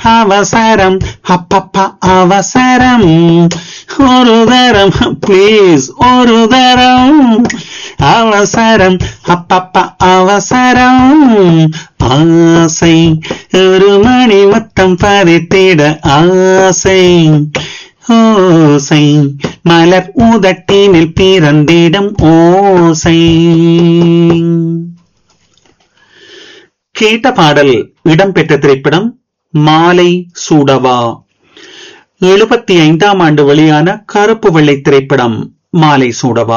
அவசரம் அப்பப்பா அவசரம் ஒரு தரம் ப்ளீஸ் ஒரு தரம் அவசரம் அப்பப்பா அவசரம் ஆசை ஒரு மணி மொத்தம் பதித்திட ஆசை ஓசை மலர் உதட்டினில் பிறந்திடும் ஓசை கேட்ட பாடல் இடம்பெற்ற திரைப்படம் மாலை சூடவா எழுபத்தி ஐந்தாம் ஆண்டு வெளியான கருப்பு வெள்ளை திரைப்படம் மாலை சூடவா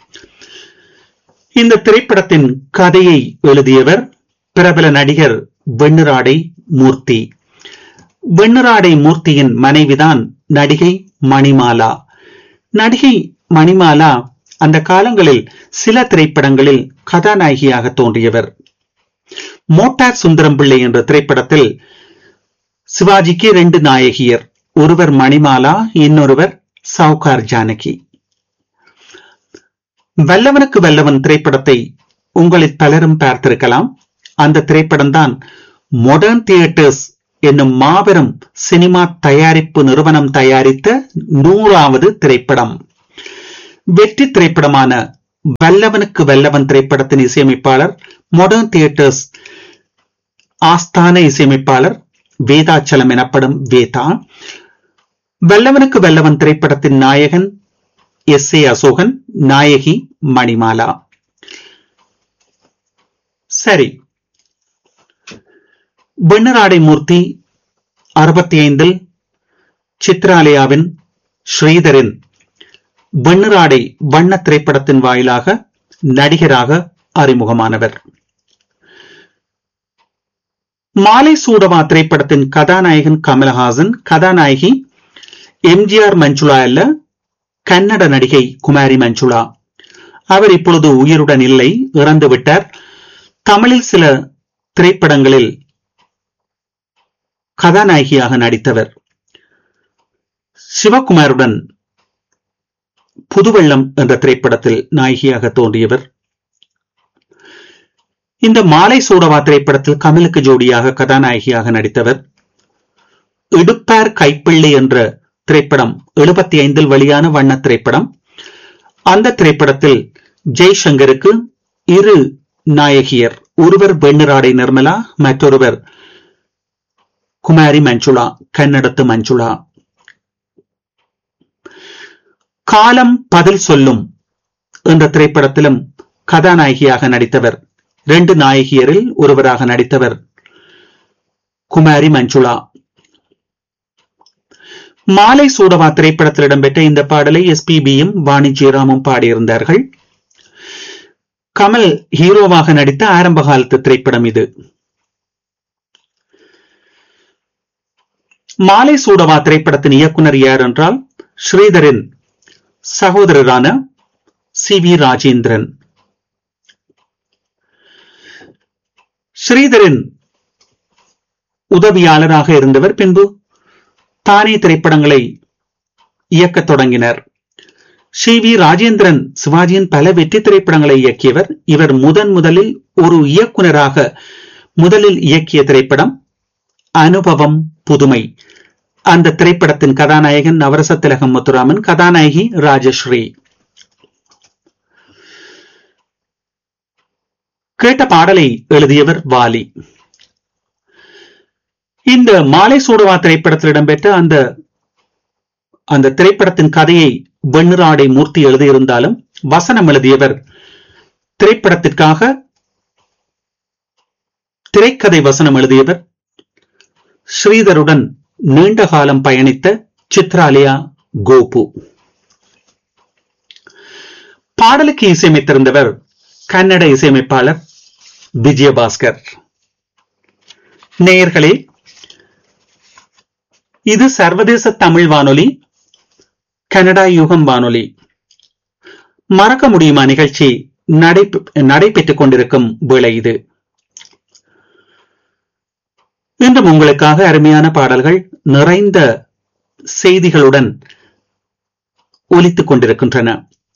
இந்த திரைப்படத்தின் கதையை எழுதியவர் பிரபல நடிகர் வெண்ணிராடை மூர்த்தி வெண்ணிராடை மூர்த்தியின் மனைவிதான் நடிகை மணிமாலா நடிகை மணிமாலா அந்த காலங்களில் சில திரைப்படங்களில் கதாநாயகியாக தோன்றியவர் மோட்டார் சுந்தரம் பிள்ளை என்ற திரைப்படத்தில் சிவாஜிக்கு ரெண்டு நாயகியர் ஒருவர் மணிமாலா இன்னொருவர் சவுகார் ஜானகி வல்லவனுக்கு வல்லவன் திரைப்படத்தை உங்களில் பலரும் பார்த்திருக்கலாம் அந்த திரைப்படம் தான் மாடர்ன் தியேட்டர்ஸ் என்னும் மாபெரும் சினிமா தயாரிப்பு நிறுவனம் தயாரித்த நூறாவது திரைப்படம் வெற்றி திரைப்படமான வல்லவனுக்கு வல்லவன் திரைப்படத்தின் இசையமைப்பாளர் மாடர்ன் தியேட்டர்ஸ் ஆஸ்தான இசையமைப்பாளர் வேதாச்சலம் எனப்படும் வேதா வல்லவனுக்கு வல்லவன் திரைப்படத்தின் நாயகன் எஸ் ஏ அசோகன் நாயகி மணிமாலா சரி வெண்ணராடை மூர்த்தி அறுபத்தி ஐந்தில் சித்ராலயாவின் ஸ்ரீதரின் வெண்ணராடை வண்ண திரைப்படத்தின் வாயிலாக நடிகராக அறிமுகமானவர் மாலை சூடவா திரைப்படத்தின் கதாநாயகன் கமலஹாசன் கதாநாயகி எம்ஜிஆர் மஞ்சுளா அல்ல கன்னட நடிகை குமாரி மஞ்சுளா அவர் இப்பொழுது உயிருடன் இல்லை இறந்து விட்டார் தமிழில் சில திரைப்படங்களில் கதாநாயகியாக நடித்தவர் சிவகுமாருடன் புதுவெள்ளம் என்ற திரைப்படத்தில் நாயகியாக தோன்றியவர் இந்த மாலை சூடவா திரைப்படத்தில் கமலுக்கு ஜோடியாக கதாநாயகியாக நடித்தவர் இடுப்பார் கைப்பிள்ளை என்ற திரைப்படம் எழுபத்தி ஐந்தில் வெளியான வண்ண திரைப்படம் அந்த திரைப்படத்தில் ஜெய்சங்கருக்கு இரு நாயகியர் ஒருவர் வெண்ணிராடை நிர்மலா மற்றொருவர் குமாரி மஞ்சுளா கன்னடத்து மஞ்சுளா காலம் பதில் சொல்லும் என்ற திரைப்படத்திலும் கதாநாயகியாக நடித்தவர் ரெண்டு நாயகியரில் ஒருவராக நடித்தவர் குமாரி மஞ்சுளா மாலை சூடவா திரைப்படத்தில் இடம்பெற்ற இந்த பாடலை எஸ்பிபியும் வாணி ஜெயராமும் பாடியிருந்தார்கள் கமல் ஹீரோவாக நடித்த ஆரம்ப காலத்து திரைப்படம் இது மாலை சூடவா திரைப்படத்தின் இயக்குனர் யார் என்றால் ஸ்ரீதரின் சகோதரரான சி வி ராஜேந்திரன் ஸ்ரீதரின் உதவியாளராக இருந்தவர் பின்பு தானே திரைப்படங்களை இயக்கத் தொடங்கினர் சி வி ராஜேந்திரன் சிவாஜியின் பல வெற்றி திரைப்படங்களை இயக்கியவர் இவர் முதன் முதலில் ஒரு இயக்குனராக முதலில் இயக்கிய திரைப்படம் அனுபவம் புதுமை அந்த திரைப்படத்தின் கதாநாயகன் நவரச திலகம் முத்துராமன் கதாநாயகி ராஜஸ்ரீ கேட்ட பாடலை எழுதியவர் வாலி இந்த மாலை சூடவா திரைப்படத்தில் இடம்பெற்ற அந்த அந்த திரைப்படத்தின் கதையை வெண்ணிராடை மூர்த்தி எழுதியிருந்தாலும் வசனம் எழுதியவர் திரைப்படத்திற்காக திரைக்கதை வசனம் எழுதியவர் ஸ்ரீதருடன் நீண்ட காலம் பயணித்த சித்ராலயா கோபு பாடலுக்கு இசையமைத்திருந்தவர் கன்னட இசையமைப்பாளர் விஜயபாஸ்கர் நேயர்களே இது சர்வதேச தமிழ் வானொலி கனடா யுகம் வானொலி மறக்க முடியுமா நிகழ்ச்சி நடைபெற்றுக் கொண்டிருக்கும் வேளை இது இன்றும் உங்களுக்காக அருமையான பாடல்கள் நிறைந்த செய்திகளுடன் ஒலித்துக் கொண்டிருக்கின்றன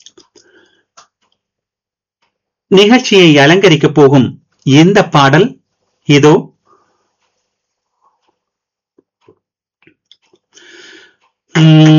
நிகழ்ச்சியை அலங்கரிக்கப் போகும் இந்த பாடல் இதோ உம்,